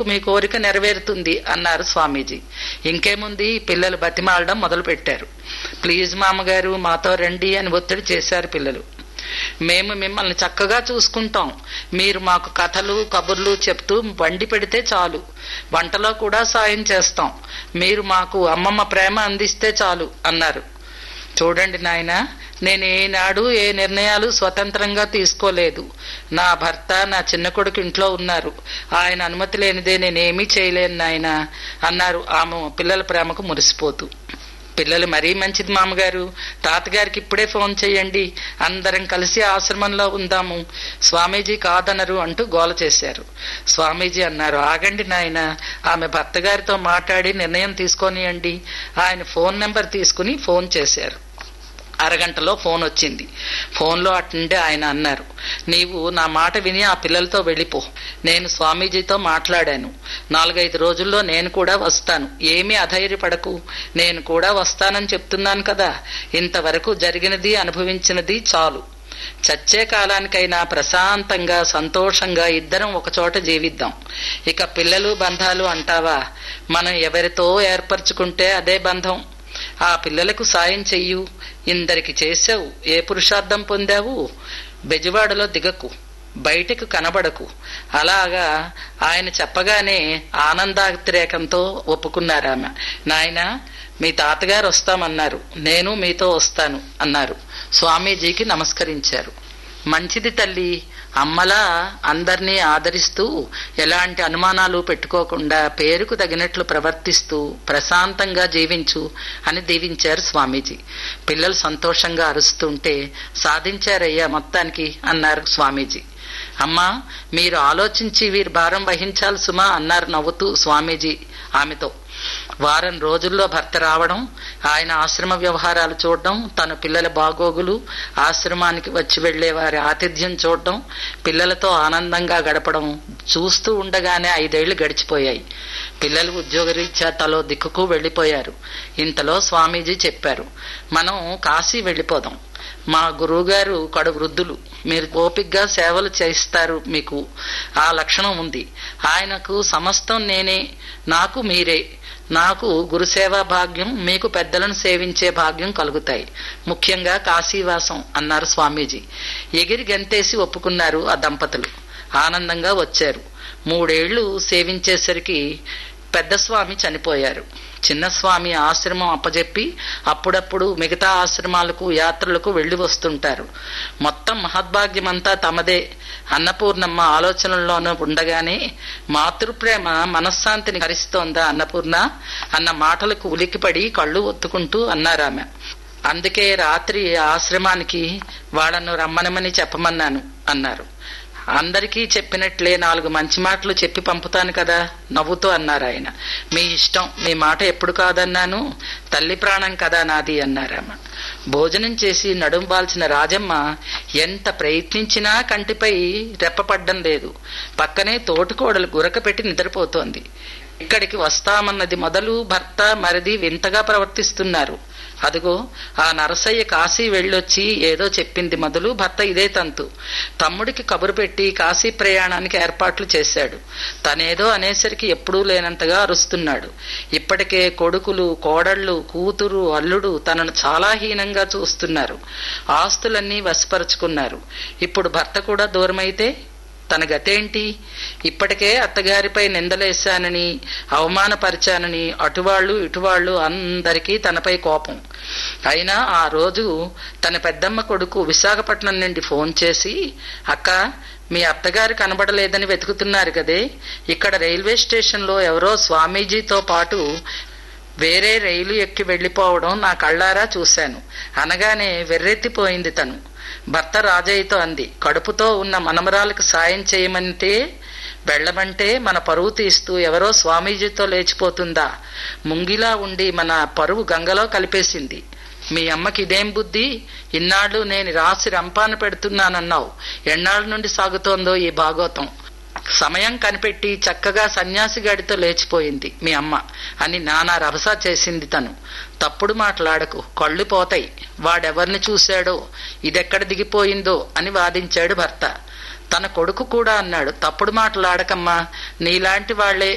మీ కోరిక నెరవేరుతుంది అన్నారు స్వామీజీ ఇంకేముంది పిల్లలు బతిమాలడం మొదలు పెట్టారు ప్లీజ్ మామగారు మాతో రండి అని ఒత్తిడి చేశారు పిల్లలు మేము మిమ్మల్ని చక్కగా చూసుకుంటాం మీరు మాకు కథలు కబుర్లు చెప్తూ వండి పెడితే చాలు వంటలో కూడా సాయం చేస్తాం మీరు మాకు అమ్మమ్మ ప్రేమ అందిస్తే చాలు అన్నారు చూడండి నాయన నేను ఏనాడు ఏ నిర్ణయాలు స్వతంత్రంగా తీసుకోలేదు నా భర్త నా చిన్న కొడుకు ఇంట్లో ఉన్నారు ఆయన అనుమతి లేనిదే నేనేమీ చేయలేను నాయన అన్నారు ఆమె పిల్లల ప్రేమకు మురిసిపోతూ పిల్లలు మరీ మంచిది మామగారు తాతగారికి ఇప్పుడే ఫోన్ చేయండి అందరం కలిసి ఆశ్రమంలో ఉందాము స్వామీజీ కాదనరు అంటూ గోల చేశారు స్వామీజీ అన్నారు ఆగండి నాయన ఆమె భర్త గారితో మాట్లాడి నిర్ణయం తీసుకొనియండి ఆయన ఫోన్ నెంబర్ తీసుకుని ఫోన్ చేశారు అరగంటలో ఫోన్ వచ్చింది ఫోన్లో అటుండే ఆయన అన్నారు నీవు నా మాట విని ఆ పిల్లలతో వెళ్ళిపో నేను స్వామీజీతో మాట్లాడాను నాలుగైదు రోజుల్లో నేను కూడా వస్తాను ఏమీ అధైర్యపడకు నేను కూడా వస్తానని చెప్తున్నాను కదా ఇంతవరకు జరిగినది అనుభవించినది చాలు చచ్చే కాలానికైనా ప్రశాంతంగా సంతోషంగా ఇద్దరం ఒకచోట జీవిద్దాం ఇక పిల్లలు బంధాలు అంటావా మనం ఎవరితో ఏర్పరచుకుంటే అదే బంధం ఆ పిల్లలకు సాయం చెయ్యు ఇందరికి చేసావు ఏ పురుషార్థం పొందావు బెజవాడలో దిగకు బయటకు కనబడకు అలాగా ఆయన చెప్పగానే ఆనందాతిరేకంతో ఒప్పుకున్నారామె నాయన మీ తాతగారు వస్తామన్నారు నేను మీతో వస్తాను అన్నారు స్వామీజీకి నమస్కరించారు మంచిది తల్లి అమ్మలా అందర్నీ ఆదరిస్తూ ఎలాంటి అనుమానాలు పెట్టుకోకుండా పేరుకు తగినట్లు ప్రవర్తిస్తూ ప్రశాంతంగా జీవించు అని దీవించారు స్వామీజీ పిల్లలు సంతోషంగా అరుస్తుంటే సాధించారయ్యా మొత్తానికి అన్నారు స్వామీజీ అమ్మా మీరు ఆలోచించి వీరి భారం వహించాలి సుమా అన్నారు నవ్వుతూ స్వామీజీ ఆమెతో వారం రోజుల్లో భర్త రావడం ఆయన ఆశ్రమ వ్యవహారాలు చూడడం తన పిల్లల బాగోగులు ఆశ్రమానికి వచ్చి వెళ్లే వారి ఆతిథ్యం చూడడం పిల్లలతో ఆనందంగా గడపడం చూస్తూ ఉండగానే ఐదేళ్లు గడిచిపోయాయి పిల్లలు ఉద్యోగరీత్యా తలో దిక్కుకు వెళ్లిపోయారు ఇంతలో స్వామీజీ చెప్పారు మనం కాశీ వెళ్లిపోదాం మా గురువుగారు కడు వృద్ధులు మీరు ఓపిగ్గా సేవలు చేయిస్తారు మీకు ఆ లక్షణం ఉంది ఆయనకు సమస్తం నేనే నాకు మీరే నాకు గురుసేవా భాగ్యం మీకు పెద్దలను సేవించే భాగ్యం కలుగుతాయి ముఖ్యంగా కాశీవాసం అన్నారు స్వామీజీ ఎగిరి గంతేసి ఒప్పుకున్నారు ఆ దంపతులు ఆనందంగా వచ్చారు మూడేళ్లు సేవించేసరికి పెద్ద స్వామి చనిపోయారు చిన్న స్వామి ఆశ్రమం అప్పజెప్పి అప్పుడప్పుడు మిగతా ఆశ్రమాలకు యాత్రలకు వెళ్లి వస్తుంటారు మొత్తం మహద్భాగ్యమంతా తమదే అన్నపూర్ణమ్మ ఆలోచనల్లోనూ ఉండగానే మాతృప్రేమ మనశ్శాంతిని హరిస్తోందా అన్నపూర్ణ అన్న మాటలకు ఉలిక్కిపడి కళ్ళు ఒత్తుకుంటూ అన్నారామె అందుకే రాత్రి ఆశ్రమానికి వాళ్ళను రమ్మనమని చెప్పమన్నాను అన్నారు అందరికీ చెప్పినట్లే నాలుగు మంచి మాటలు చెప్పి పంపుతాను కదా నవ్వుతూ అన్నారు ఆయన మీ ఇష్టం మీ మాట ఎప్పుడు కాదన్నాను తల్లి ప్రాణం కదా నాది అన్నారామ భోజనం చేసి నడుం బాల్చిన రాజమ్మ ఎంత ప్రయత్నించినా కంటిపై రెప్పపడ్డం లేదు పక్కనే తోటికోడలు గురక పెట్టి నిద్రపోతోంది ఇక్కడికి వస్తామన్నది మొదలు భర్త మరిది వింతగా ప్రవర్తిస్తున్నారు అదిగో ఆ నరసయ్య కాశీ వెళ్ళొచ్చి ఏదో చెప్పింది మొదలు భర్త ఇదే తంతు తమ్ముడికి కబురు పెట్టి కాశీ ప్రయాణానికి ఏర్పాట్లు చేశాడు తనేదో అనేసరికి ఎప్పుడూ లేనంతగా అరుస్తున్నాడు ఇప్పటికే కొడుకులు కోడళ్ళు కూతురు అల్లుడు తనను చాలా హీనంగా చూస్తున్నారు ఆస్తులన్నీ వశపరుచుకున్నారు ఇప్పుడు భర్త కూడా దూరమైతే తన గతేంటి ఇప్పటికే అత్తగారిపై నిందలేశానని అవమానపరిచానని అటువాళ్లు ఇటువాళ్లు అందరికీ తనపై కోపం అయినా ఆ రోజు తన పెద్దమ్మ కొడుకు విశాఖపట్నం నుండి ఫోన్ చేసి అక్క మీ అత్తగారు కనబడలేదని వెతుకుతున్నారు కదే ఇక్కడ రైల్వే స్టేషన్లో ఎవరో స్వామీజీతో పాటు వేరే రైలు ఎక్కి వెళ్లిపోవడం నా కళ్ళారా చూశాను అనగానే వెర్రెత్తిపోయింది తను భర్త రాజయ్యతో అంది కడుపుతో ఉన్న మనమరాలకు సాయం చేయమంటే వెళ్ళమంటే మన పరువు తీస్తూ ఎవరో స్వామీజీతో లేచిపోతుందా ముంగిలా ఉండి మన పరువు గంగలో కలిపేసింది మీ అమ్మకి ఇదేం బుద్ధి ఇన్నాళ్ళు నేను రాసి రంపాన పెడుతున్నానన్నావు ఎన్నాళ్ళ నుండి సాగుతోందో ఈ భాగోతం సమయం కనిపెట్టి చక్కగా సన్యాసి గడితో లేచిపోయింది మీ అమ్మ అని నానా రభస చేసింది తను తప్పుడు మాట్లాడకు కళ్ళు పోతాయి వాడెవరిని చూశాడో ఇదెక్కడ దిగిపోయిందో అని వాదించాడు భర్త తన కొడుకు కూడా అన్నాడు తప్పుడు మాటలాడకమ్మా నీలాంటి వాళ్లే